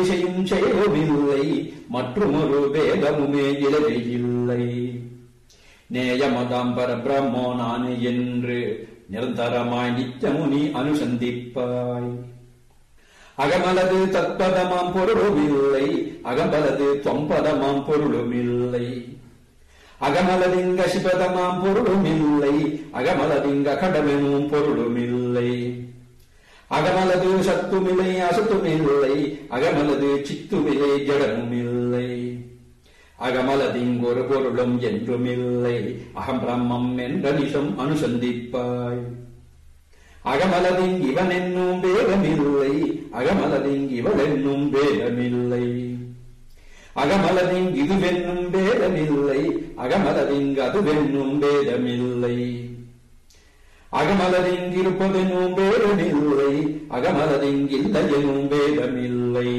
செய்யும் செயலுமில்லை மற்றுமொரு பேதமுமே இலவே இல்லை நேயமதாம் பரபிரம்மோ நானே என்று நிரந்தரமாய் நித்தமுனி அனுசந்திப்பாய் அகமலது தத்பதமாம் பொருளுமில்லை அகமலது தொம்பதமாம் பொருளுமில்லை அகமலதிங்க சிபதமாம் பொருளுமில்லை அகமலதிங்க கடமெனும் பொருளுமில்லை அகமலது சத்துமில்லை அசத்துமில்லை அகமலது சித்துமில்லை ஜடமுமில்லை அகமலதிங்கொரு பொருளும் என்றுமில்லை அகம் பிரம்மம் என்ற நிஷம் அனுசந்திப்பாய் அகமலதிங் இவன் என்னும் வேதமில்லை அகமலதிங் இவள் என்னும் வேதமில்லை அகமலதிங் இதுவென்னும் வேதமில்லை அகமலதிங் அதுவென்னும் வேதமில்லை அகமலதிங் இருப்பதெனும் வேதமில்லை அகமலதிங் இல்லையெனும் வேதமில்லை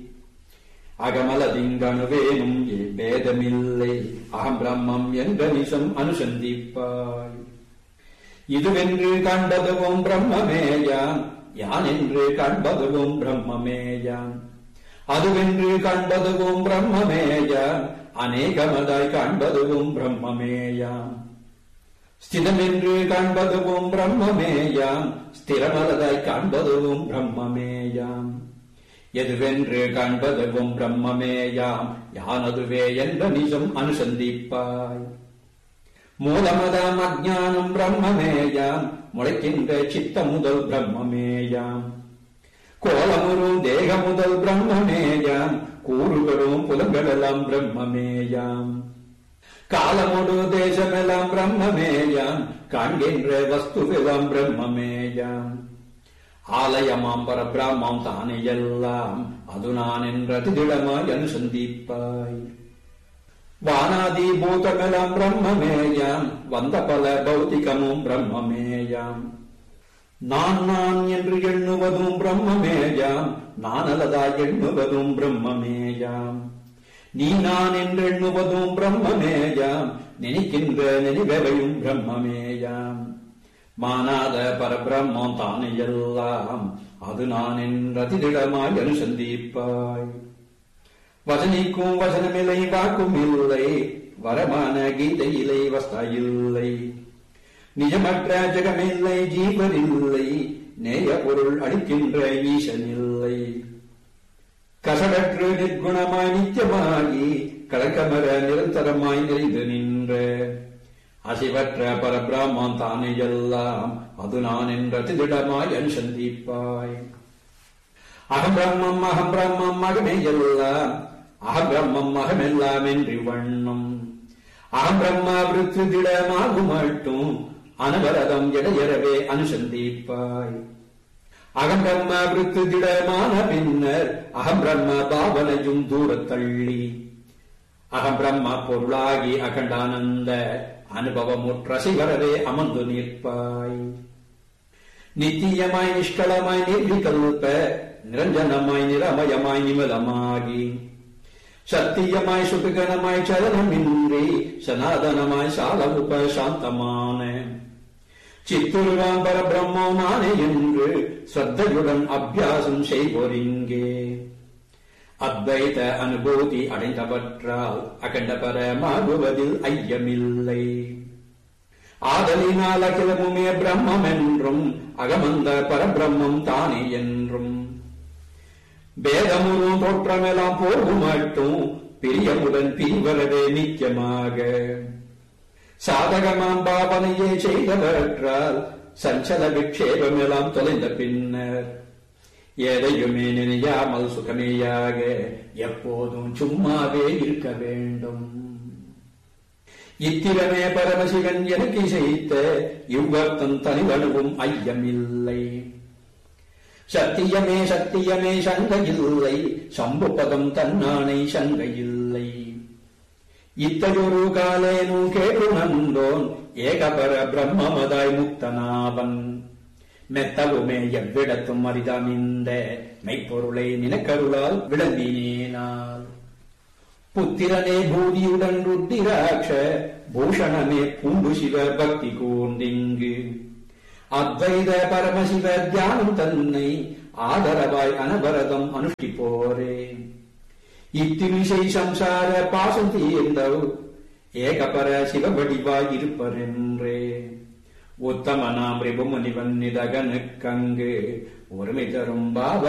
அகமலதிங்கணுவேனும் வேதமில்லை அகம் பிரம்மம் என்ற நிசம் அனுசந்திப்பாய் இதுவென்று கண்டதுவும் பிரம்மமேயாம் யான் என்று கண்பதுவும் பிரம்மமேயாம் அதுவென்று கண்பதுவும் பிரம்மமேயாம் அநேகமதாய் காண்பதுவும் பிரம்மமேயாம் ஸ்திதமென்று காண்பதுவும் பிரம்மமேயாம் ஸ்திரமலதாய் காண்பதுவும் பிரம்மமேயாம் எதுவென்று காண்பதுவும் பிரம்மமேயாம் யானதுவே என்ற நிஜம் அனுசந்திப்பாய் மூலமதாம் அஜானம் பிரம்மமேயாம் முளைக்கின்ற சித்த முதல் பிரம்மமேயாம் கோலமுறும் தேக முதல் பிரம்மமேயாம் கூறுகளும் புலங்களெல்லாம் பிரம்மமேயாம் காலமொடு தேசமெல்லாம் பிரம்மமேயாம் காண்கின்ற வஸ்துவெல்லாம் பிரம்மமேயாம் ஆலயமாம் பரபிரம்மம் தானே எல்லாம் அது நான் என்ற திடமாய் அனுசந்திப்பாய் வானாதி பூதமெல்லாம் பிரம்மமேயாம் வந்த பல பௌத்திகமும் பிரம்மமேயாம் நான் நான் என்று எண்ணுவதும் பிரம்மமேயாம் நான் அல்லதாய் எண்ணுவதும் பிரம்மமேயாம் நீ நான் என்று எண்ணுவதும் பிரம்மமேயாம் நினைக்கின்ற நினைவவையும் பிரம்மமேயாம் மானாத பரபிரம்மம் தானே எல்லாம் அது நான் என்ற திடமாய் அனுசந்திப்பாய் வசனிக்கும் வசனமில்லை வாக்கும் இல்லை வரமான கீதையிலை வஸ்தா இல்லை நிஜமற்ற ஜெகமில்லை ஜீவனில்லை நேய பொருள் அளிக்கின்ற ஈசனில்லை கசடற்று நிர்குணமாய் நித்தியமாகி கலக்கமர நிரந்தரமாய் நிறைந்து நின்ற அசிவற்ற பரபிரம்மம் தானே எல்லாம் அது நான் என்ற திடமாய் அனுசந்திப்பாய் அகம் பிரம்மம் அகம் பிரம்மம் அகமே எல்லாம் அகம் பிரம்மம் அகமெல்லாம் என்று வண்ணம் அகம் பிரம்மா விருத்து திடமாகும் மட்டும் அனவரதம் இடையறவே அனுசந்திப்பாய் அகம் பிரம்ம விருத்து திடமான பின்னர் அகம் பிரம்ம பாவனையும் தூரத்தள்ளி அகம் பிரம்ம பொருளாகி அகண்டானந்த அனுபவமுற்ற சிவரவே அமர்ந்து நிற்பாய் நித்தியமாய் நிஷ்களமாய் நிர்விகல்ப நிரஞ்சனமாய் நிரமயமாய் நிமலமாகி சத்தியமாய் சுபிகனமாய் சலனமின்றி சனாதனமாய் சாலமுப சாந்தமான சித்துருவாம் பரபிரம்மம் நானே என்று ஸ்ரத்தையுடன் அபியாசம் செய்வோரிங்கே அத்வைத அனுபூதி அடைந்தவற்றால் அகண்ட பரமாகுவதில் ஐயமில்லை ஆதலினால் அகிலமுமே பிரம்மம் என்றும் அகமந்த பரபிரம்மம் தானே என்றும் பேதமுறும் தோற்றமெல்லாம் போகும் மட்டும் பிரியமுடன் பிரிவரவே நித்தியமாக சாதகமாம் பாவனையே செய்தவற்றால் சஞ்சல விக்ஷேபமெல்லாம் தொலைந்த பின்னர் எதையுமே நினையாமல் சுகமேயாக எப்போதும் சும்மாவே இருக்க வேண்டும் இத்திரமே பரமசிவன் எனக்கு இசைத்த இவ்வர்த்தம் தனிவனுவும் ஐயமில்லை சத்தியமே சத்தியமே சங்கையில்லை சம்புபதம் தன்னானை சங்கையில்லை இத்தகையொரு காலேனு கேட்டு நந்தோன் ஏகபர பிரம்மமதாய் முக்தனாவன் மெத்தவுமே எவ்விடத்தும் அரிதாம் இந்த மெய்ப்பொருளை நினக்கருளால் விளம்பினேனால் புத்திரனே பூதியுடன் ருத்திராட்ச பூஷணமே பூண்டு சிவ பக்தி கூர்ந்திங்கு அத்வைத பரமசிவ தியானம் தன்னை ஆதரவாய் அனவரதம் அனுஷ்டிப்போரே இத்திமிசை சம்சார பாசம் தீர்ந்தவ் ஏகபர சிவவடிவாய் இருப்பரென்றே உத்தமனாம் ரிபுமுனிவன் நிதகனுக்கங்கு ஒருமை தரும் பாவ